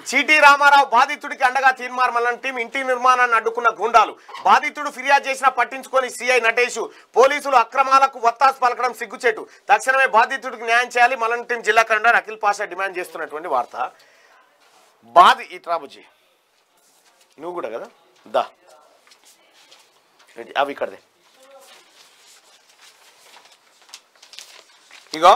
చీటీ రామారావు బాధితుడికి అండగా తీర్మార్మలం టీం ఇంటి నిర్మాణాన్ని అడ్డుకున్న గుండాలు బాధితుడు ఫిర్యాదు చేసినా పట్టించుకొని సీఐ నటేష్ పోలీసులు అక్రమాలకు వత్తాసు పలకడం సిగ్గుచేటు తక్షణమే బాధితుడికి న్యాయం చేయాలి మలం టీం జిల్లా కలెక్టర్ అఖిల్ పాషా డిమాండ్ చేస్తున్నటువంటి వార్త బాధి ఇట్రా బుజ్జి నువ్వు కూడా కదా దా ఇది, అవి ఇక్కడదే ఇగో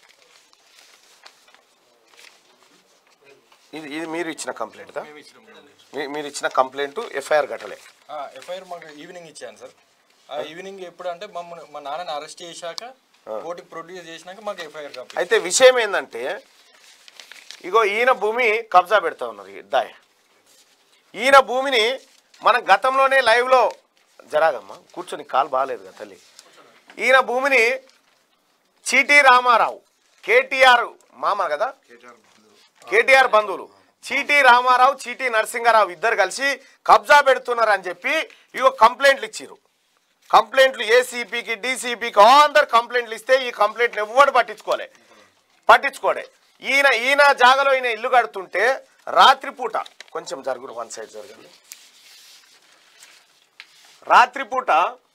ఇది ఇది మీరు ఇచ్చిన కంప్లైంట్ దా మీ- మీరు ఇచ్చిన కంప్లైంట్ ఎఫ్ఐఆర్ కట్టలే ఎఫ్ఐఆర్ మాకు ఈవినింగ్ ఇచ్చాను సార్ ఆ ఈవినింగ్ ఎప్పుడు అంటే మమ్మల్ని మా నాన్నని అరెస్ట్ చేశాక కోర్టుకి ప్రొడ్యూస్ చేసినాక మాకు ఎఫ్ఐఆర్ కాపీ అయితే విషయం ఏంటంటే ఇగో ఈయన భూమి కబ్జా పెడతా ఉన్నారు ఈ దాయ్ ఈయన భూమిని మనం గతంలోనే లైవ్లో జరాగమ్మా కూర్చొని కాలు బాగాలేదు కదా తల్లి ఈయన భూమిని చీటీ రామారావు కేటీఆర్ మామ కదా కేటీఆర్ బంధువులు చీటీ రామారావు చీటీ నరసింహారావు ఇద్దరు కలిసి కబ్జా పెడుతున్నారు అని చెప్పి ఇగో కంప్లైంట్లు ఇచ్చిర్రు కంప్లైంట్లు ఏసీపీకి డీసీపీకి అందరు కంప్లైంట్లు ఇస్తే ఈ కంప్లైంట్లు ఎవ్వడు పట్టించుకోలే పట్టించుకోడే ఈయన ఈయన జాగలో ఈయన ఇల్లు కడుతుంటే రాత్రిపూట కొంచెం జరుగురు వన్ సైడ్ జరగండి రాత్రిపూట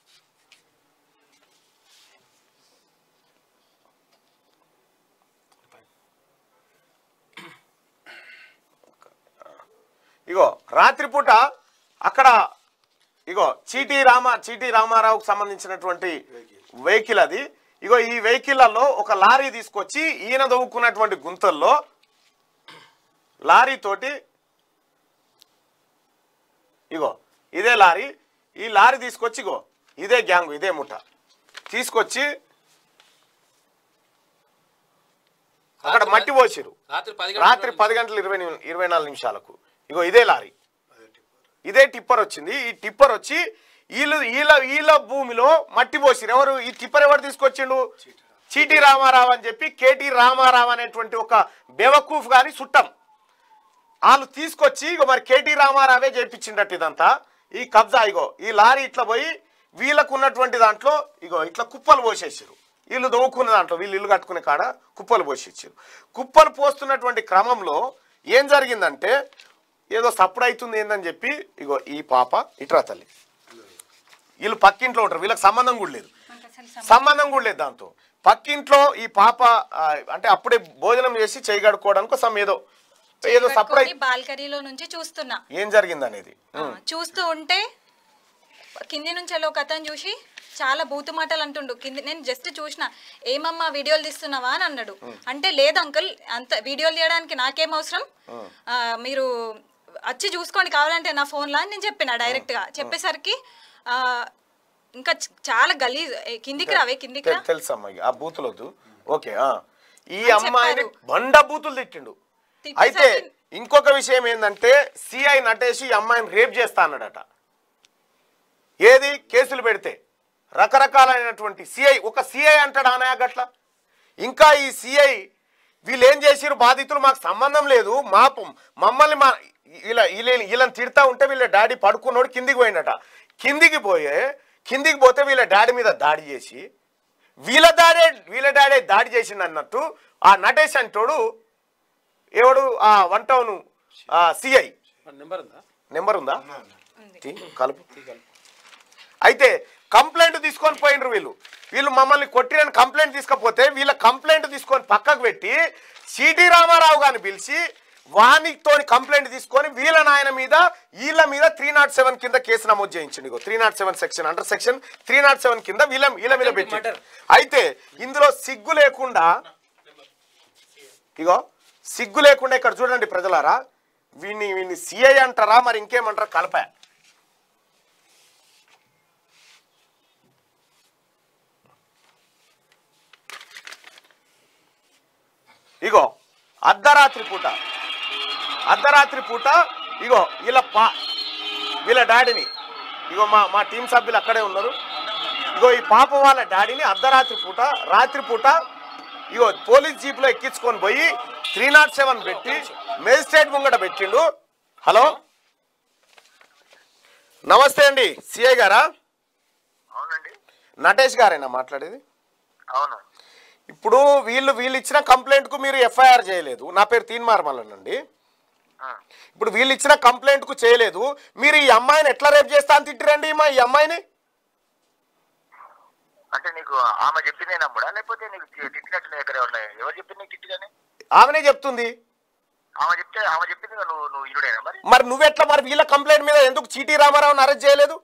ఇగో రాత్రిపూట అక్కడ ఇగో చీటీ రామ చీటీ రామారావుకు సంబంధించినటువంటి వెహికల్ అది ఇగో ఈ వెహికల్లలో ఒక లారీ తీసుకొచ్చి ఈయన దవ్వుకున్నటువంటి గుంతల్లో లారీ తోటి ఇగో ఇదే లారీ ఈ లారీ తీసుకొచ్చి ఇగో ఇదే గ్యాంగ్ ఇదే ముఠ తీసుకొచ్చి అక్కడ మట్టి పోసిరు రాత్రి పది రాత్రి పది గంటల ఇరవై నిమి- ఇరవై నాలుగు నిమిషాలకు ఇగో ఇదే లారీ ఇదే టిప్పర్ వచ్చింది ఈ టిప్పర్ వచ్చి వీళ్ళు వీళ్ళ వీళ్ళ భూమిలో మట్టి పోసిరు ఎవరు ఈ టిప్పర్ ఎవరు తీసుకొచ్చిండు చీటీ రామారావు అని చెప్పి కేటీ రామారావు అనేటువంటి ఒక బెవకూఫ్ గాని చుట్టం వాళ్ళు తీసుకొచ్చి ఇగో మరి కేటీ రామారావే చేయించిండట్టు ఇదంతా ఈ కబ్జా ఇగో ఈ లారీ ఇట్లా పోయి వీళ్ళకు ఉన్నటువంటి దాంట్లో ఇగో ఇట్లా కుప్పలు పోసేసారు వీళ్ళు దవ్వుకున్న దాంట్లో వీళ్ళు ఇల్లు కట్టుకునే కాడ కుప్పలు పోసేసారు కుప్పలు పోస్తున్నటువంటి క్రమంలో ఏం జరిగిందంటే ఏదో సప్పుడు అవుతుంది ఏందని చెప్పి ఇగో ఈ పాప ఇట్రా తల్లి వీళ్ళు పక్కింట్లో ఉంటారు వీళ్ళకి సంబంధం కూడా లేదు సంబంధం కూడా లేదు దాంతో పక్కింట్లో ఈ పాప ఆ, అంటే అప్పుడే భోజనం చేసి చేయి కడుక్కోవడానికి కోసం ఏదో ఏదో సప్పుడు అయి- బాల్కనీలో నుంచి చూస్తున్నా ఏం జరిగింది అనేది ఆ, చూస్తూ ఉంటే కింది నుంచి వెళ్ళి ఒక అతను చూసి చాలా బూతు మాటలు అంటుండు కింది నేను జస్ట్ చూసిన ఏమమ్మా వీడియోలు తీస్తున్నావా అని అన్నాడు అంటే లేదు అంకుల్ అంత వీడియోలు తీయడానికి నాకేం అవసరం ఆ, మీరు వచ్చి చూసుకోండి కావాలంటే నా ఫోన్లో అని నేను చెప్పిన డైరెక్ట్ గా చెప్పేసరికి ఆ, ఇంకా చ- చాలా గలీజ్ ఏ, కిందికి రావే కిందికి రా తె- తెలుసమ్మా ఇక. ఆ బూతులు వద్దు ఓకే ఆ. ఈ అని అమ్మాయిని చెప్పారు. బండ బూతులు తిట్టిండు అయితే తిట్టేసరికి- ఇంకొక విషయం ఏంటంటే సిఐ నటేష్ ఈ అమ్మాయిని రేప్ చేస్తా అన్నాడట ఏది కేసులు పెడితే రకరకాలైనటువంటి సిఐ ఒక సిఐ అంటాడు ఆనయా గట్ల ఇంకా ఈ సిఐ వీళ్ళు ఏం చేసిరు బాధితులు మాకు సంబంధం లేదు మా ప- మమ్మల్ని మా ఇలా వీళ్ళ వీళ్ళని తిడతా ఉంటే వీళ్ళ డాడీ పడుకున్నోడు కిందికి పోయిండట కిందికి పోయే కిందికి పోతే వీళ్ళ డాడీ మీద దాడి చేసి వీళ్ళ డాడే వీళ్ళ డాడే దాడి చేసిండు అన్నట్టు ఆ నటేష్ అంటోడు ఎవడు ఆ వన్ టౌన్ సిఐ నెంబర్ ఉందా నెంబర్ ఉందా తీ, కలుపు అయితే కంప్లైంట్ తీసుకొని పోయినరు వీళ్ళు వీళ్ళు మమ్మల్ని కొట్టిరని కంప్లైంట్ తీసుకపోతే వీళ్ళ కంప్లైంట్ తీసుకొని పక్కకు పెట్టి సిటీ రామారావు గారిని పిలిచి వానితో కంప్లైంట్ తీసుకొని వీళ్ళ నాయన మీద వీళ్ళ మీద త్రీ నాట్ సెవెన్ కింద కేసు నమోదు చేయించింది ఇగో three nought seven section under section three nought seven కింద వీళ్ళ వీళ్ళ మీద పెట్టి అయితే ఇందులో సిగ్గు లేకుండా ఇగో సిగ్గు లేకుండా ఇక్కడ చూడండి ప్రజలారా వీడిని వీడిని సిఐ అంటారా మరి ఇంకేమంటారా కలప ఇగో అర్ధరాత్రి పూట అర్ధరాత్రి పూట ఇగో వీళ్ళ పా వీళ్ళ డాడీని ఇగో మా మా టీం సభ్యులు అక్కడే ఉన్నారు ఇగో ఈ పాప వాళ్ళ డాడీని అర్ధరాత్రి పూట రాత్రి పూట ఇగో పోలీస్ జీప్లో ఎక్కించుకొని పోయి త్రీ నాట్ సెవెన్ పెట్టి మేజిస్ట్రేట్ ముంగట పెట్టిండు హలో నమస్తే అండి సిఐ గారా అవునండి నటేష్ గారేనా మాట్లాడేది అవును ఇప్పుడు వీళ్ళు వీళ్ళు ఇచ్చిన కంప్లైంట్కు మీరు ఎఫ్ఐఆర్ చేయలేదు నా పేరు తీన్మార్మలనండి ఆ. ఇప్పుడు వీళ్ళు ఇచ్చిన కంప్లైంట్ కు చేయలేదు మీరు ఈ అమ్మాయిని ఎట్లా రేపు చేస్తా అని తిట్టిరండి మా ఈ అమ్మాయిని అంటే నీకు ఆమె చెప్పింది నమ్ముడా లేకపోతే నీకు తి- తిట్టినట్టు నీ దగ్గర ఉన్నాయి ఎవరు చెప్పింది నీకు తిట్టిదని ఆమెనే చెప్తుంది ఆమె చెప్తే ఆమె చెప్పింది కదా నువ్వు నువ్వు ఇరుడేనా మరి మరి నువ్వెట్లా మరి వీళ్ళ కంప్లైంట్ మీద ఎందుకు చీటీ రామారావుని అరెస్ట్ చేయలేదు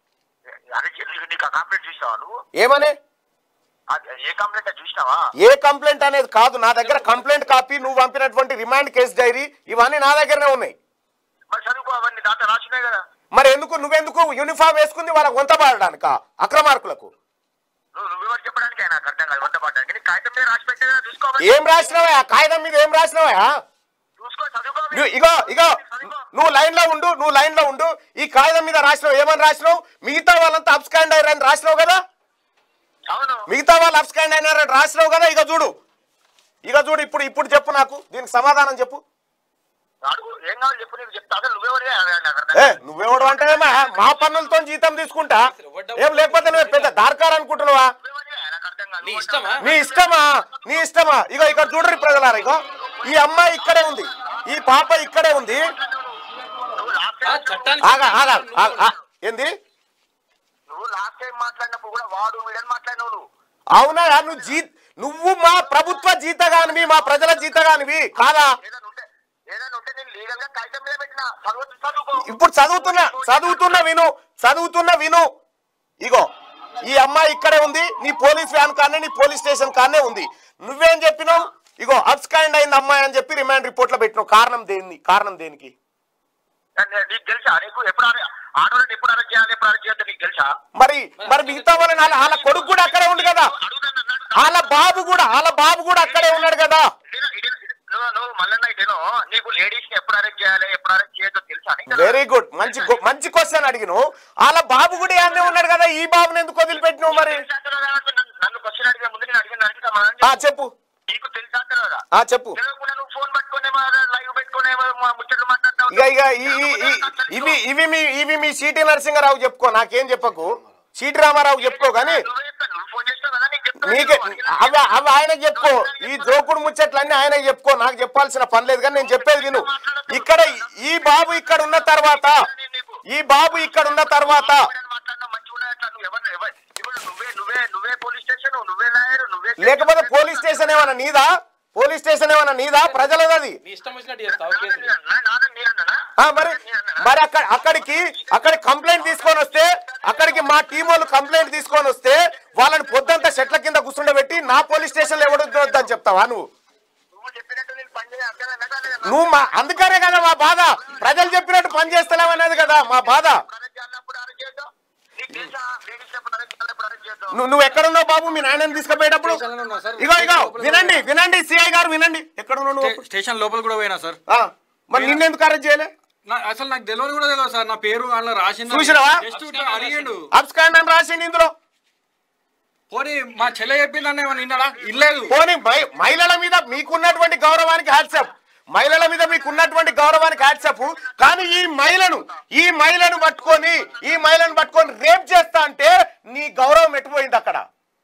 అదే చెల్లి నీకు ఆ కంప్లైంట్ చూసినావా నువ్వు ఏమని అది ఏ కంప్లైంట్ చూసినావా ఏ కంప్లైంట్ అనేది కాదు నా దగ్గర కంప్లైంట్ కాపీ నువ్వు పంపినటువంటి రిమాండ్ కేసు డైరీ ఇవన్నీ నా దగ్గరనే ఉన్నాయి మరి చదువుకో అవన్నీ దాంట్లో రాసినాయి కదా మరి ఎందుకు నువ్వెందుకు యూనిఫామ్ వేసుకుంది వాళ్ళకి వంత పాడడానిక అక్రమార్కులకు నువ్వు నువ్వెవరు చెప్పడానికి నాకు అర్థం కాదు వంట పడ్డానికి నీకు కాగితం మీద రాసి పెట్టే కదా చూసుకో ఏం రాసినావా ఆ కాగితం మీద ఏం రాసినావా చూసుకో చదువుకో నువ్వు ఇగో ఇగో నువ్వు లైన్ లో ఉండు నువ్వు లైన్ లో ఉండు ఈ కాగితం మీద రాసినావు ఏమని రాసినావు మిగతా వాళ్ళంతా అప్స్కాండ్ అయ్యారని రాసినావు కదా అవును మిగతా వాళ్ళు అప్స్కాండ్ అయినారని రాసినావు కదా ఇక చూడు ఇక చూడు ఇప్పుడు ఇప్పుడు చెప్పు నాకు దీనికి సమాధానం చెప్పు అడుగు ఏం కావాలి చెప్పు నీకు చెప్తా అసలు నువ్వెవరే నాకు అర్థం ఏ కాదు. నువ్వెవడు అంటే మా పన్నులతో జీతం తీసుకుంటా ఏం లేకపోతే నువ్వు పెద్ద దార్కార్ అనుకుంటున్నావా నువ్వెవరే? నాకు అర్థం కాదు. నీ నువ్వు ఇష్టమా? నీ ఇష్టమా నీ ఇష్టమా ఇగో ఇక్కడ చూడరు ప్రజలారా ఇగో ఈ అమ్మాయి ఇక్కడే ఉంది ఈ పాప ఇక్కడే ఉంది నువ్వు లాస్ట్ ఆ టైం చట్టానికి ఆగా ఆగా ఆగా, ఆ, ఏంది నువ్వు లాస్ట్ టైం మాట్లాడినప్పుడు కూడా వాడు వీడని మాట్లాడినావు నువ్వు అవునా నువ్వు జీ నువ్వు మా ప్రభుత్వ జీతగానివి మా ప్రజల జీతగానివి కాదా ఏదైనా ఉంటే ఏదైనా ఉంటే నేను లీగల్ గా కాగితం మీద పెట్టిన చదువు చదువుకో ఇప్పుడు చదువుతున్నా చదువుతున్న విను చదువుతున్న విను ఇగో ఈ అమ్మాయి ఇక్కడే ఉంది నీ పోలీస్ వ్యాన్ కానే నీ పోలీస్ స్టేషన్ కానే ఉంది నువ్వేం చెప్పినావు ఇగో అబ్స్కాండ్ అయింది అమ్మాయి అని చెప్పి రిమాండ్ రిపోర్ట్ లో పెట్టినావు కారణం దేని కారణం దేనికి నే- నీకు తెలుసా నీకు ఎప్పుడు అరె- ఆడవాళ్ళని ఎప్పుడు అరెస్ట్ చేయాలి ఎప్పుడు అరెస్ట్ చేయాలి నీకు తెలుసా మరి మరి మిగతా వాళ్ళని వాళ్ళ వాళ్ళ కొడుకు కూడా అక్కడే ఉంది కదా అడుగుతాను అన్నాడు. వాళ్ళ బాబు కూడా వాళ్ళ బాబు కూడా అక్కడే ఉన్నాడు కదా ఇదేనా- ఇదేనా- నువ్వు నువ్వు మల్లన్న ఇదేనో నీకు లేడీస్ ని ఎప్పుడు అరెస్ట్ చేయాలి ఎప్పుడు అరెస్ట్ చేయొద్దో తెలుసా నీకు? వెరీ గుడ్ మంచి గు- మంచి క్వశ్చన్ అడిగిను వాళ్ళ బాబు కూడా అన్నీ ఉన్నాడు కదా ఈ బాబుని ఎందుకు వదిలిపెట్టినావు మరి తెలుసా తెలియదా? నన్ను- నన్ను క్వశ్చన్ అడిగే ముందు నేను అడిగిన దానికి సమాధానం ఆ చెప్పు. చెప్పు నీకు తెలుసా తెలియదా ఆ చెప్పు తెలియకుండా నువ్వు ఫోన్ పట్టుకునే లైవ్ పెట్టుకునే ముచ్చట్లు మాట్లాడతావు ఇక ఇక ఈ- ఈ- ఈ- ఇవి ఇవి మీ ఇవి మీ సిటీ నరసింహారావు చెప్పుకో నాకేం చెప్పకు సిటీ రామారావు చెప్పుకో కానీ నువ్వే చెప్తావు. నువ్వు ఫోన్ చేస్తావు కదా నీకు చెప్తాను. నీకే నువ్వు అడిగిన అవి అవి ఆయనకు చెప్పుకో ఈ జోకుడు ముచ్చట్లన్నీ ఆయనకు చెప్పుకో నాకు చెప్పాల్సిన పని లేదు కానీ నేను చెప్పేది విను ఇక్కడ ఈ బాబు ఇక్కడ ఉన్న తర్వాత ఈ బాబు ఇక్కడ ఉన్న తర్వాత మాట్లాడినా మంచిగా ఉన్నది అట్లా నువ్వు ఎవరు ఎవరు ఇప్పుడు నువ్వే నువ్వే నువ్వే పోలీస్ స్టేషన్ నువ్వే లాయర్ నువ్వే లేకపోతే పోలీస్ స్టేషన్ ఏమన్నా నీదా పోలీస్ స్టేషన్ ఏమన్నా నీదా ప్రజలది అది నీ ఇష్టం వచ్చినట్టు చేస్తావు నాన్న కేసు నీ అన్నా? నాన్న నీ అన్నానా? ఆ, మరి మరి అక్కడ అక్కడికి అక్కడి కంప్లైంట్ తీసుకొని వస్తే అక్కడికి మా టీం వాళ్ళు కంప్లైంట్ తీసుకొని వస్తే వాళ్ళని పొద్దంతా చెట్ల కింద కూర్చుండబెట్టి నా పోలీస్ స్టేషన్లో ఎవడొద్దని చెప్తావా నువ్వు నువ్వు చెప్పినట్టు నేను పని చేయ అర్థమైందా కాలేదా? నువ్వు మా అందుకనే కదా మా బాధ ప్రజలు చెప్పినట్టు పని చేస్తలేవనేది కదా మా బాధ అరెస్ట్ చేయాలన్నప్పుడు అరెస్ట్ చేద్దాం. నీకు తెలుసా? లేడీస్ ఎప్పుడు అరెస్ట్ చేయాలన్నప్పుడు అరెస్ట్ చేద్దాం. నువ్వు నువ్వు ఎక్కడున్నావు బాబు మీ నాయనని తీసుకుపోయేటప్పుడు స్టేషన్లో ఉన్నా సార్. ఇగో ఇగో వినండి వినండి సిఐ గారు వినండి ఎక్కడున్నావు నువ్వు స్టే- స్టేషన్ లోపల కూడా పోయినా సార్ ఆ, మరి నిన్నెందుకు అరెస్ట్ చేయలే నా అసలు నాకు తెలియదు కూడా తెలియదు సార్ నా పేరు అందులో రాసింది చూసినావా? జస్ట్ అడిగిండు అబ్స్కాండ్ అని రాసింది ఇందులో పోనీ మా చెల్లె చెప్పిందన్న ఏమన్నా విన్నాడా ఇల్లేదు పోనీ మహి- మహిళల మీద మీకున్నటువంటి గౌరవానికి హ్యాట్సప్ మహిళల మీద మీకున్నటువంటి గౌరవానికి హ్యాట్సప్ కానీ ఈ మహిళను ఈ మహిళను పట్టుకొని ఈ మహిళను పట్టుకొని రేప్ చేస్తా అంటే నీ గౌరవం ఎట్టుపోయింది అక్కడ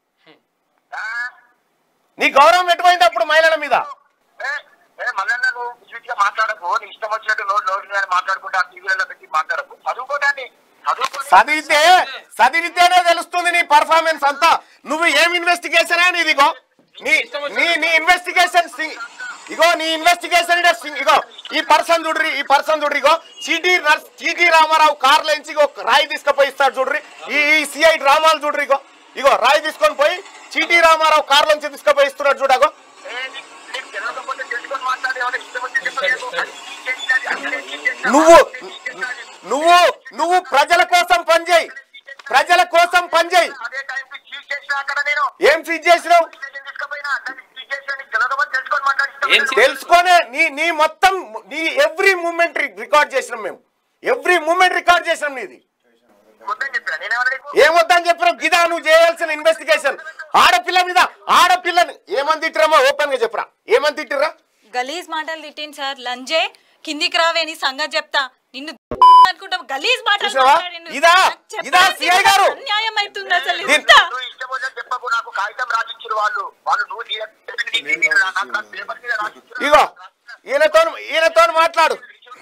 ఆ? నీ గౌరవం ఎట్టుపోయింది అప్పుడు మహిళల మీద ఏ, ఏ, మల్లన్న నువ్వు స్వీట్ గా మాట్లాడకు నీ ఇష్టం వచ్చినట్టు నోట్ నోట్ కానీ మాట్లాడుకుంటా టీవీలలో పెట్టి మాట్లాడకు చదువుకోదాన్ని చదువుకో చదివితే చదివితేనే తెలుస్తుంది నీ పర్ఫార్మెన్స్ అంతా నువ్వు ఏం ఇన్వెస్టిగేషన్ అని ఇదిగో నీ నీ నీ ఇన్వెస్టిగేషన్ ఇగో నీ ఇన్వెస్టిగేషన్ ఇగో ఈ పర్సన్ చూడ్రి ఈ పర్సన్ చూడ్రి ఇగో city nurse city Ramarao car నుంచి ఇగో రాయి తీసుకుపోయి ఇస్తాడు చూడ్రి ఈ ఈ సిఐ డ్రామాలు చూడ్రి ఇగో ఇగో రాయి తీసుకొని పోయి సిటీ రామారావు కార్ నుంచి తీసుకుపోయి ఇస్తున్నాడు చూడగో ఏ, నీ- నీకు తెలియకపోతే తెలుసుకొని మాట్లాడి ఎవరైనా ఇష్టం వచ్చి చెప్పలేదు. అది తీసేయాలి, అక్కడే తీసేయాలి. నువ్వు తీసేయాలి. నువ్వు నువ్వు ప్రజల కోసం పనిచేయి ప్రజల కోసం పనిచేయి అదే టైంకి చీజ్ చేసిన అక్కడ నేను ఏం ఫీజ్ చేసినావు స్టేషన్ తీసుకుపోయినా దాన్ని చీజ్ చేసిన నీకు తెలియకపోతే తెలుసుకొని మాట్లాడి ఏం తెలుసుకొనే నీ నీ మొత్తం నీ ఎవ్రీ మూమెంట్ రికార్డ్ చేసినాం మేము ఎవ్రీ మూమెంట్ రికార్డ్ చేసినాం నీది వద్దని చెప్పినా నేనేమన్నా నీకు ఏమొద్దని చెప్పినాం గిదా నువ్వు చేయాల్సిన ఇన్వెస్టిగేషన్ ఆడపిల్ల మీద ఆడపిల్లని ఏమని తిట్టిరామో ఓపెన్ గా చెప్పరా ఏమని తిట్టిరా గలీజ్ మాటలు తిట్టింది సార్ లంజే కిందికి రావే నీ సంగతి చెప్తా నిన్ను అనుకుంటా గలీజ్ మాటలు చూసావా? మాట్లాడిండు. ఇదా? నాకు ఇదా చెప్పడానికి CI గారు? అన్యాయం అవుతుంది అసలు దీన్- ఇంత నువ్వు ఇష్టం వచ్చి చెప్పకు నాకు కాగితం రాసిచ్చారు వాళ్ళు వాళ్ళు నువ్వు నీ- చెప్పింది నీకు నీకు నాకు నాకు పేపర్ మీద రాసిచ్చారు ఇగో ఈయనతో ఈయనతో మాట్లాడు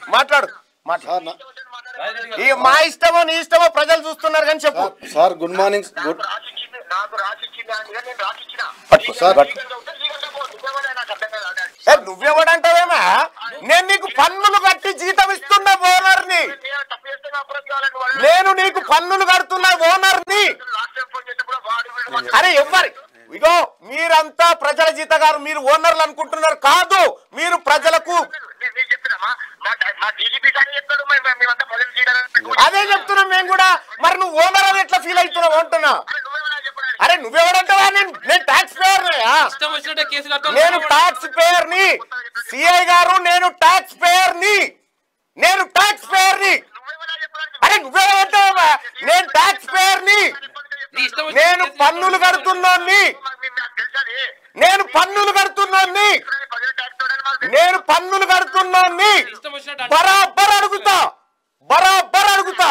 మాట్లాడు మాట్లాడు సార్ నా- రాజిరెడ్డి గారు ఈ మా ఇష్టమో నీ ఇష్టమో ప్రజలు చూస్తున్నారు కానీ చెప్పు sir- sir good morning good నాకు రాసిచ్చింది నాకు రాసిచ్చింది అంటే నేను రాసిచ్చిన పట్టుకో, సార్, పట్టుకో. లీగల్గా ఉంటే లీగల్గా పో. నువ్వెవడే నాకు అర్థం కాదు అంటే. ఏ, నువ్వెవడంటావేమా నేను నీకు పన్నులు కట్టి జీతం ఇస్తున్న ఓనర్ని నేను తప్పు చేస్తే నా అప్రోచ్ కావాలంటే వాడు నేను నీకు పన్నులు కడుతున్న ఓనర్ని లాస్ట్ టైం ఫోన్ చేసినప్పుడు వాడు వీడు మాట్లాడు. అరే ఎవ్వరి ఇగో మీరంతా ప్రజల జీతగారు మీరు ఓనర్లు అనుకుంటున్నారు కాదు మీరు ప్రజలకు నీ- నీకు చెప్పినామా మా డా- మా డీజీపీ కానీ చెప్తాడు మేము- మేము- మేమంతా ప్రజలు చేయడానికి పెట్టుకుంటాం. అదే చెప్తున్నాం మేము కూడా మరి నువ్వు ఓనర్ అని ఎట్లా ఫీల్ అవుతున్నావు అంటున్నా అరే నువ్వేమైనా చెప్పాలి అరే నువ్వెవడంటావా నేను నేను ట్యాక్స్ పేయర్ ఇష్టం వచ్చినట్టే కేసు కట్టాలి నేను ట్యాక్స్ పేయర్ ని సిఐ గారు నేను ట్యాక్స్ పేయర్ ని నేను ట్యాక్స్ పేయర్ ని నువ్వేమైనా చెప్పాలి అరే నువ్వెవడంటావా నేను ట్యాక్స్ పేయర్ ని నీ ఇష్టం వచ్చిన నేను కేసు పన్నులు కడుతున్నాన్ని తెలుసది నేను పన్నులు కడుతున్నాన్ని ప్రజలు ట్యాక్స్ తోడని మాకు తెలుసు. నేను పన్నులు కడుతున్నాన్ని నీ ఇష్టం వచ్చినట్టు అంటే బరాబర్ అడుగుతా బరాబర్ అడుగుతా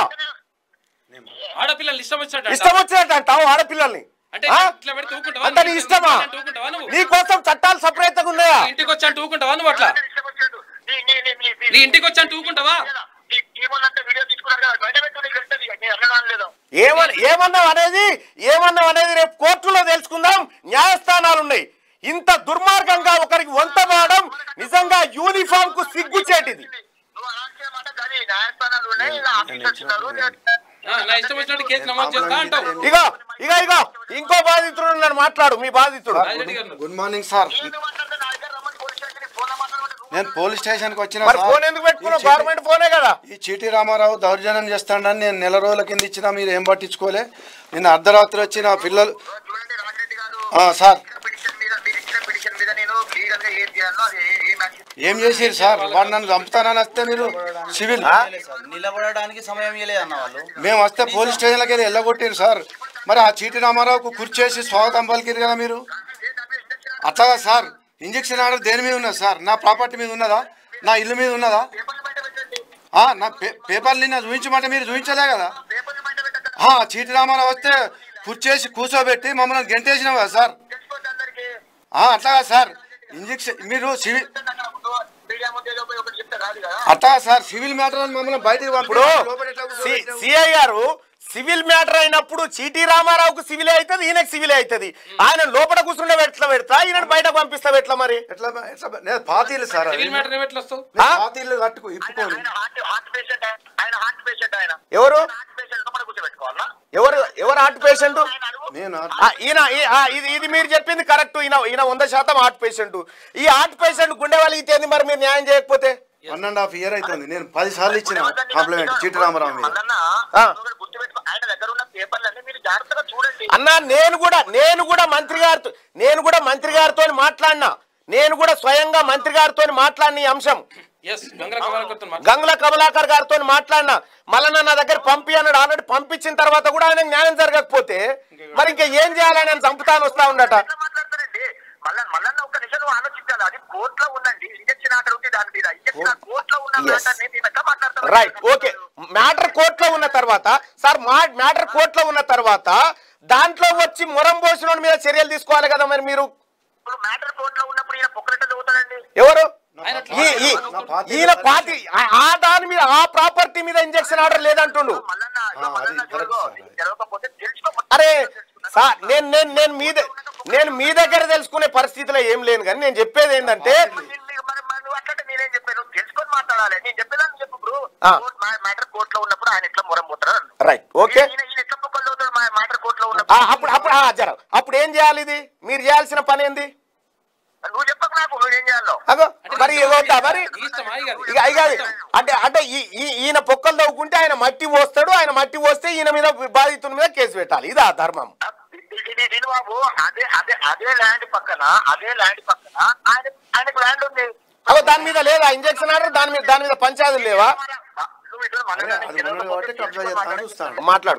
ఆడపిల్లలు ఇష్టం వచ్చినట్టు ఇష్టం అంటావా? వచ్చినట్టు అంటావు ఆడపిల్లల్ని అంటే ఆ? ఇట్లా పెడితే ఊరుకుంటావా అంత నీ నువ్వు? ఇష్టమా అంటే ఊరుకుంటావా నువ్వు నీ కోసం చట్టాలు సపరేట్ గా ఉన్నాయా ఇంటికి వచ్చి అంటే ఊరుకుంటావా నువ్వు అట్లా ఇష్టం వచ్చినట్టు. నీ- నీ- నీ- నీ- నీ- నీ ఇంటికి వచ్చి అంటే ఊరుకుంటావా నీ టీమోళ్ళంతా వీడియో తీసుకున్నారు కదా బయట పెట్టు నీకు తెలుస్తుంది నేను అన్నదాని లేదు ఏమని ఏమన్నావు అనేది ఏమన్నావు అనేది రేపు కోర్టులో తెలుసుకుందాం న్యాయస్థానాలు ఉన్నాయి ఇంత దుర్మార్గంగా ఒకరికి వంత వాడడం నిజంగా యూనిఫామ్ కు సిగ్గుచేటిది నువ్వు అలాంటి మాట కానీ న్యాయస్థానాలు ఉన్నాయి ఇలా ఆఫీసర్స్ వచ్చినారు ఆ, నా ఇష్టం వచ్చినట్టు కేసు నమోదు చేస్తా అంటావు ఇగో ఇగో ఇగో ఇంకో బాధితుడు ఉన్నాడు మాట్లాడు మీ బాధితుడు రాజిరెడ్డి గారు గుడ్ మార్నింగ్ సార్ ఏంది మాట్లాడితే నా దగ్గర రమ్మని పోలీస్ స్టేషన్ ఫోన్ మాట్లాడమంటే నువ్వు నేను పోలీస్ స్టేషన్కి వచ్చిన మరి ఫోన్ ఎందుకు పెట్టుకున్నావు గవర్నమెంట్ ఫోనే కదా ఈ చీటీ రామారావు దౌర్జన్యం చేస్తాడని నేను నెల రోజుల కింద ఇచ్చినా మీరు ఏం పట్టించుకోలే నిన్న అర్ధరాత్రి వచ్చి నా పిల్లలు చూడండి రాజిరెడ్డి గారు ఆ, సార్ ఇచ్చిన పిటిషన్ మీద మీరు ఇచ్చిన పిటిషన్ మీద నేను లీగల్ గా ఏం చేయాలో అది ఏ- ఏం యాక్షన్ ఏం చేసిరు సార్ వాడు నన్ను చంపుతానని వస్తే మీరు సివిల్ నిలబడడానికి సమయం ఇవ్వలేదు అన్న వాళ్ళు మేము వస్తే పోలీస్ స్టేషన్లకి వెళ్ళి వెళ్ళగొట్టిరు సార్ మరి ఆ చీటీ రామారావుకు కుర్చేసి స్వాగతం పలికిరు కదా మీరు అట్లాగా సార్ ఇంజక్షన్ ఆర్డర్ దేని మీద ఉన్నది సార్ నా ప్రాపర్టీ మీద ఉన్నదా నా ఇల్లు మీద ఉన్నదా పేపర్లు బయట పెట్టండి ఆ, నా పే పేపర్లు నిన్న చూపించమంటే మీరు చూపించలే కదా పేపర్లు బయట పెట్టండి ఆ, చీటీ రామారావు వస్తే కుర్చేసి కూర్చోబెట్టి మమ్మల్ని గెంటేసినావు కదా సార్ తెలుసుకోండి అందరికి ఆ, అట్లాగా సార్ ఇంజక్షన్ మీరు సివిల్ మీడియా ముందు ఏదో పోయి ఒకటి చెప్తే కాదు కదా అట్లాగా సార్ సివిల్ మ్యాటర్ అని మమ్మల్ని బయటికి ఇప్పుడు పంపిణీ లోపల ఎట్లా కూర్చోబెట్టావు? సిఐ గారు సివిల్ మ్యాటర్ అయినప్పుడు చీటీ రామారావుకు సివిలే అవుతుంది ఈయనకు సివిలే అవుతుంది ఆయన లోపల కూర్చుంటే ఎట్లా పెడతా ఈయన బయటకు పంపిస్తావు ఎట్లా మరి ఎట్లా ఎట్లా నేను పాతీలు సార్ అది. సివిల్ మ్యాటర్ ఏమి ఎట్లా వస్తావు నేను ఆ? పాతీలు కట్టుకు ఇప్పుకోను ఆయన హార్ట్ హార్ట్ పేషెంట్ ఆయన హార్ట్ పేషెంట్ ఆయన ఎవరు హార్ట్ పేషెంట్ లోపల కూర్చోబెట్టుకోవాలా ఎవరు ఎవరు హార్ట్ పేషెంట్ ఆయన అడుగు నేను ఆ, ఈయన ఈ- ఆ, ఇది ఇది మీరు చెప్పింది కరెక్ట్ ఈయన ఈయన వంద శాతం హార్ట్ పేషెంట్ ఈ హార్ట్ పేషెంట్ గుండె వాళ్ళకి మరి మీరు న్యాయం చేయకపోతే వన్ అండ్ హాఫ్ ఇయర్ అవుతుంది నేను పది సార్లు ఇచ్చిన కాంప్లిమెంట్ చీటి రామారావు మీద మల్లన్న ఆ. ఒకటి గుర్తుపెట్టుకో ఆయన దగ్గర ఉన్న పేపర్లన్నీ మీరు జాగ్రత్తగా చూడండి అన్నా నేను కూడా నేను కూడా మంత్రి గారితో నేను కూడా మంత్రి గారితో మాట్లాడినా నేను కూడా స్వయంగా మంత్రి గారితో మాట్లాడిన ఈ అంశం ఎస్ గంగర కమలకర్తను మాట్లాడు. గంగుల కమలాకర్ గారితో మాట్లాడినా మళ్ళా నా దగ్గర పంపి అన్నాడు ఆల్రెడీ పంపించిన తర్వాత కూడా ఆయన న్యాయం జరగకపోతే మరి ఇంకా ఏం చేయాలని ఆయన చంపుతాను వస్తా ఉండట ఎట్లా మాట్లాడతారండి మళ్ళా మల్లన్న ఒక నిమిషం నువ్వు ఆలోచించాలి అది కోర్టులో ఉందండి ఇంజక్షన్ ఆర్డర్ ఉంది దాని మీద ఇంజక్షన్ కోర్టులో ఉన్న Yes. మ్యాటర్ని మేము ఎట్లా మాట్లాడతాం రైట్ ఓకే మ్యాటర్ కోర్టులో ఉన్న తర్వాత సార్ మా మ్యాటర్ కోర్టులో ఉన్న తర్వాత దాంట్లో వచ్చి మొరం పోసిన మీద చర్యలు తీసుకోవాలి కదా మరి మీరు ఇప్పుడు మ్యాటర్ కోర్టులో ఉన్నప్పుడు ఈయన పొక్కలెట్ట చదువుతాడండి ఎవరు ఆయన ఈ- ఈ- ఈయన పార్టీ ఆ- ఆ దాని మీద ఆ ప్రాపర్టీ మీద ఇంజక్షన్ ఆర్డర్ లేదంటుండు మల్లన్న ఇదిగో ఆ, మల్లన్న అది చూడుగో, correct, నీకు తెలియకపోతే తెలుసుకో అరే సార్ నేను నేను నేను మీ ద- నేను మీ దగ్గర తెలుసుకునే పరిస్థితిలో ఏం లేను కానీ నేను చెప్పేది ఏంటంటే మరి నీకు మరి మరి నువ్వు అట్లంటే నేనేం చెప్పాను తెలుసుకొని మాట్లాడాలి నేను చెప్పేదాన్ని చెప్పు బ్రో ఆ. మ్యాటర్ కోర్టులో ఉన్నప్పుడు ఆయన ఎట్లా మొరం పోతారు రైట్ ఓకే ఈయన ఈయన ఎట్లా పొక్కలు చదువుతాడు మ్యాటర్ కోర్టులో ఆ, ఉన్నప్పుడు అప్పుడు అప్పుడు ఆ, జర అప్పుడు ఏం చేయాలి ఇది మీరు చేయాల్సిన పని ఏంది నువ్వు చెప్పకు నాకు నువ్వేం చేయాలో అగో మరి వద్దా మరి నీ ఇష్టమా ఇక అది? ఇక ఇక అది అంటే అంటే ఈ- ఈ- ఈయన పొక్కలు తవ్వుకుంటే ఆయన మట్టి పోస్తాడు ఆయన మట్టి పోస్తే ఈయన మీద బాధితుని మీద కేసు పెట్టాలి ఇదా ధర్మం దీని బాబు అదే అదే అదే ల్యాండ్ పక్కన అదే ల్యాండ్ పక్కన ఆయన ఆయనకు ల్యాండ్ ఉంది అగో దాని మీద లేదా ఇంజక్షన్ ఆర్డర్ దాని మీద దాని మీద పంచాయతీలు లేవా నువ్వు ఇటు మన అదే, అది ఉన్నది కాబట్టి కబ్జా చేస్తాను చూస్తాను మాట్లాడు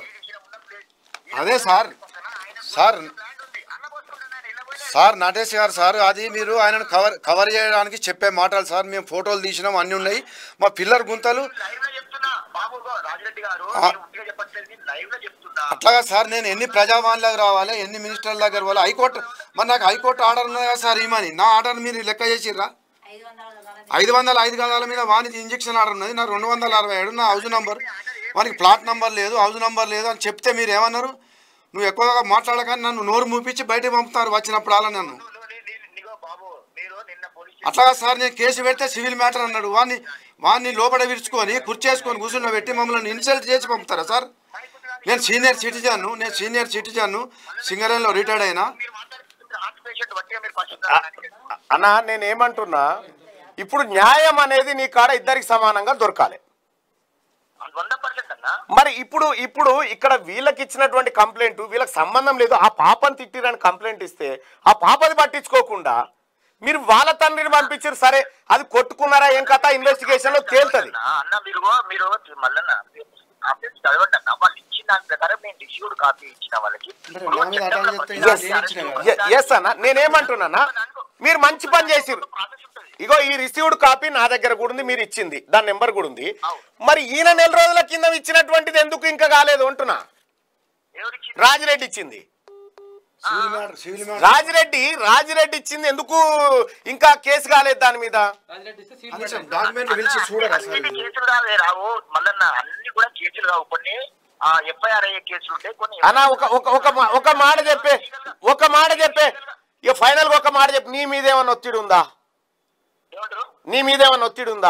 అదే సార్ సార్ సార్ నటేష్ గారు సార్ అది మీరు ఆయనను కవర్ కవర్ చేయడానికి చెప్పే మాటలు సార్ మేము ఫోటోలు తీసినాం అన్నీ ఉన్నాయి మా పిల్లర్ గుంతలు లైవ్ లో చెప్తున్నా బాబు రాజిరెడ్డి గారు ఆ. నేను ఉట్టిగా చెప్పట్లేదు నేను లైవ్ లో చెప్తున్నా అట్లాగా సార్ నేను ఎన్ని ప్రజావాణిలకు రావాలి ఎన్ని మినిస్టర్ల దగ్గర పోవాలి హైకోర్టు మరి నాకు హైకోర్టు ఆర్డర్ ఉన్నది కదా సార్ ఈమని నా ఆర్డర్ మీరు లెక్క చేసిర్రా ఐదు వందల ఐదు గదాల మీద వానికి ఇంజక్షన్ ఆర్డర్ ఉన్నది నా రెండు వందల అరవై ఏడు నా హౌస్ నంబర్ వానికి ప్లాట్ నంబర్ లేదు హౌస్ నంబర్ లేదు అని చెప్తే మీరు ఏమన్నారు నువ్వు ఎక్కువగా మాట్లాడకని నన్ను నోరు మూపించి బయటకు పంపుతారు వచ్చినప్పుడు అలా నన్ను నువ్వు- నీ- నీ- నీగో బాబు మీరు నిన్న పోలీస్ అట్లా సార్ నేను కేసు పెడితే సివిల్ మ్యాటర్ అన్నాడు వాడిని వాడిని లోపల విరుచుకొని కుర్చేసుకొని కూర్చుని పెట్టి మమ్మల్ని ఇన్సల్ట్ చేసి పంపుతారా సార్ నేను సీనియర్ సిటిజన్ నేను సీనియర్ సిటిజన్ సింగరేణిలో రిటైర్డ్ అయినా మీరు మాట్లాడుతుంటే హార్ట్ పేషెంట్ బట్టిగా మీరు ఫస్ట్ అన్న నేను ఏమంటున్నా ఇప్పుడు న్యాయం అనేది నీ కాడ ఇద్దరికి సమానంగా దొరకాలి వంద పర్సెంట్ అన్నా మరి ఇప్పుడు ఇప్పుడు ఇక్కడ వీళ్ళకి ఇచ్చినటువంటి కంప్లైంట్ వీళ్ళకి సంబంధం లేదు ఆ పాపని తిట్టిరని కంప్లైంట్ ఇస్తే ఆ పాపది పట్టించుకోకుండా మీరు వాళ్ళ తండ్రిని పంపించారు సరే అది కొట్టుకున్నారా ఏం కథ ఇన్వెస్టిగేషన్ లో తేలుతుంది అన్న, అన్న మీరు మీరు మల్లన్న ఆ పేరు చదవండి అన్న వాళ్ళు ఇచ్చిన దాని ప్రకారం నేను రిసీవ్డ్ కాపీ ఇచ్చిన వాళ్ళకి మరి నా మీద అటాక్ చేస్తే ఇంకా నేను ఇచ్చిన కదా. ఎస్ అన్న నేనేమంటున్నానా మీరు మంచి పని చేసిరు ప్రాసెస్ ఉంటుంది ఇగో ఈ రిసీవ్డ్ కాపీ నా దగ్గర కూడా ఉంది మీరు ఇచ్చింది దాని నెంబర్ కూడా ఉంది మరి ఈయన నెల రోజుల కింద ఇచ్చినటువంటిది ఎందుకు ఇంకా కాలేదు అంటున్నా ఎవరికి రాజిరెడ్డి ఇచ్చింది civil matter civil matter Rajireddy Rajireddy ఇచ్చింది ఎందుకు ఇంకా కేసు కాలేదు దాని మీద రాజిరెడ్డి ఇస్తే సీల్ కనీసం పెట్టండి. డాక్యుమెంట్లు పిలిచి చూడరా సార్ అన్ని వీళ్ళు? కేసులు కావే రావు మల్లన్న అన్ని కూడా కేసులు కావు కొన్ని ఎఫ్ఐఆర్ అయ్యే కేసులు ఉంటాయి కొన్ని అన్న ఒక ఒక ఒక మా- ఒక మాట చెప్పే ఒక మాట చెప్పే ఇక ఫైనల్ గా ఒక మాట చెప్పు నీ మీద ఏమన్నా ఒత్తిడి ఉందా ఏమంటారు నీ మీద ఏమన్నా ఒత్తిడి ఉందా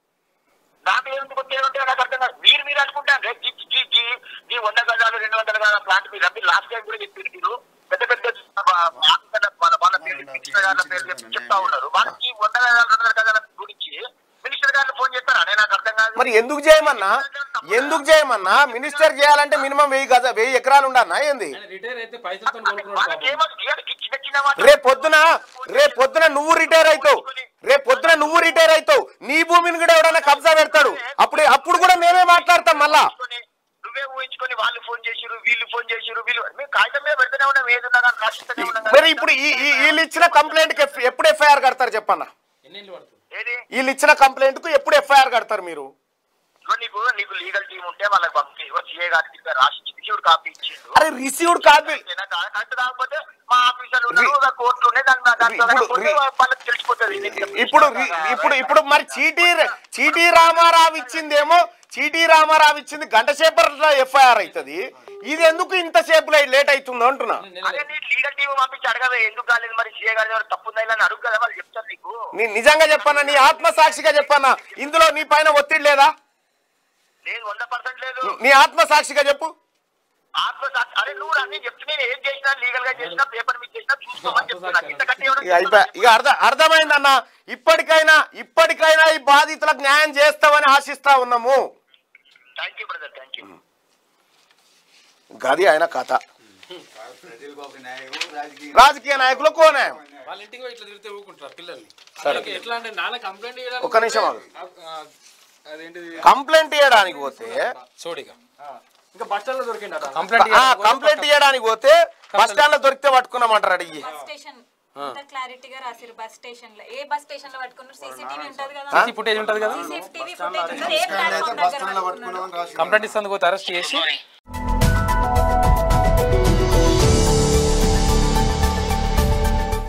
నాకు ఏమిటి కొత్త ఏమంటే నాకు అర్థం కాదు మీరు మీరు అనుకుంటారు రే, జీ జీ జీ జీ వంద గజాలు రెండు వందల గజాల ప్లాంట్ మీద మీరు లాస్ట్ టైం కూడా చెప్పారు మీరు పెద్ద పెద్ద ఆఫీసర్ల వాళ్ళ వాళ్ళ పేరు మినిస్టర్ గారి పేరు చెప్పి చెప్తా ఉన్నారు వాళ్ళకి వంద గజాలు రెండు వందల గజాల గురించి మినిస్టర్ గారిని ఫోన్ చేస్తారా నేను నాకు అర్థం కాదు మరి ఎందుకు చేయమన్నా ఎందుకు చేయమన్నా మినిస్టర్ చేయాలంటే మినిమం వెయ్యి గజ వెయ్యి ఎకరాలు ఉండన్నా ఏంది ఆయన రిటైర్ అయితే పైసలతో కొనుక్కున్నాడు వాళ్ళకి పాపం. ఏమో ఈ చిన్న చిన్న మాట రేపు పొద్దున రేపు పొద్దున నువ్వు రిటైర్ అవుతావు రేపు పొద్దున నువ్వు రిటైర్ అవుతావు నీ భూమిని కూడా ఎవడన్నా కబ్జా పెడతాడు అప్పుడు అప్పుడు కూడా మేమే మాట్లాడతాం మళ్ళా ఊహించుకొని, నువ్వే ఊహించుకొని వాళ్ళు ఫోన్ చేసిరు వీళ్ళు ఫోన్ చేసిరు వీళ్ళు మేము కాగితం మీద పెడుతూనే ఉన్నాం ఏది ఉన్నా కానీ రాసిస్తూనే ఉన్నాం కదా. మరి ఇప్పుడు ఈ ఈ- వీళ్ళు ఇచ్చిన కంప్లైంట్ కి ఎప్పుడు ఎఫ్ఐఆర్ కడతారు చెప్పన్నా ఎన్ని ఏళ్ళు పడుతుంది ఏది వీళ్ళు ఇచ్చిన కంప్లైంట్ కు ఎప్పుడు ఎఫ్ఐఆర్ కడతారు మీరు ఇదిగో నీకు నీకు లీగల్ టీం ఉంటే వాళ్ళకి పంపి ఇదిగో సీఏ గారికి ఇంకా రాసి రిసీవ్డ్ కాపీ ఇచ్చిండు అరే రిసీవ్డ్ కాపీ అంతేనా? కా- కరెక్ట్ కాకపోతే మా ఆఫీసర్లు ఉన్నారు ఒక కోర్టులు ఉన్నాయి దాని దాంట్లో ఇప్పుడు పోతే రి- వాళ్ళకి తెలిసిపోతుంది ఇప్పుడు రి- ఇప్పుడు ఇప్పుడు మరి చీటీ చీటీ రామారావు ఇచ్చిందేమో చీటీ రామారావు ఇచ్చింది గంట సేపట్లో ఎఫ్ఐఆర్ అవుతుంది ఇది ఎందుకు ఇంతసేపు లేట్ అవుతుందో అంటున్నా అదే నీ లీగల్ టీం పంపించి అడగవే ఎందుకు కాలేదు మరి సీఏ గారి దగ్గర తప్పు ఉందా ఇలా అని అడుగు కదా వాళ్ళు చెప్తారు నీకు నీ నిజంగా చెప్పన్నా నీ ఆత్మసాక్షిగా చెప్పన్నా ఇందులో నీ పైన ఒత్తిడి లేదా లేదు వంద పర్సెంట్ లేదు నీ ఆత్మసాక్షిగా చెప్పు ఆత్మ సాక్షి- అరే నువ్వు అన్ని చెప్తే నేను ఏం చేసినా లీగల్ గా చేసినా పేపర్ మీద చేసినా చూసుకోమని చెప్తున్నా ఇంత గట్టి ఇక అయిపోయా ఇక అర్థం అర్థమైందన్న ఇప్పటికైనా ఇప్పటికైనా ఈ బాధితులకు న్యాయం చేస్తామని ఆశిస్తా ఉన్నాము thank you brother thank you గది ఆయన కథ రాజకీయ నాయకులు కోనాయం వాళ్ళ ఇంటికి పోయి ఇట్లా తిరిగితే ఊరుకుంటారు పిల్లల్ని వాళ్ళకి ఎట్లా అంటే నాన్న కంప్లైంట్ చేయడానికి ఒక్క నిమిషం ఆగు. ఆ, అదేంటిది కంప్లైంట్ ఇవ్వడానికి పోతే చూడిగా ఇంకా బస్ స్టాండ్ లో దొరికిండట కంప్లైంట్ ఆ, కంప్లైంట్ ఇవ్వడానికి పోతే బస్ స్టాండ్ లో దొరికితే పట్టుకున్నామంటారు అడిగి బస్ స్టేషన్ అంత క్లారిటీగా రాసిరు బస్ స్టేషన్ లో ఏ బస్ స్టేషన్ లో పట్టుకున్నారు సీసీటీవీ ఉంటది కదా సీసీ ఫుటేజ్ ఉంటుంది కదా సీసీటీవీ ఫుటేజ్ ఉంటది ఏ అయితే ప్లాట్ఫామ్ బస్ దగ్గర స్టాండ్ లో పట్టుకున్నారు పట్టుకున్నామని రాసి కంప్లైంట్ ఇస్తుంది పోతే అరెస్ట్ చేసి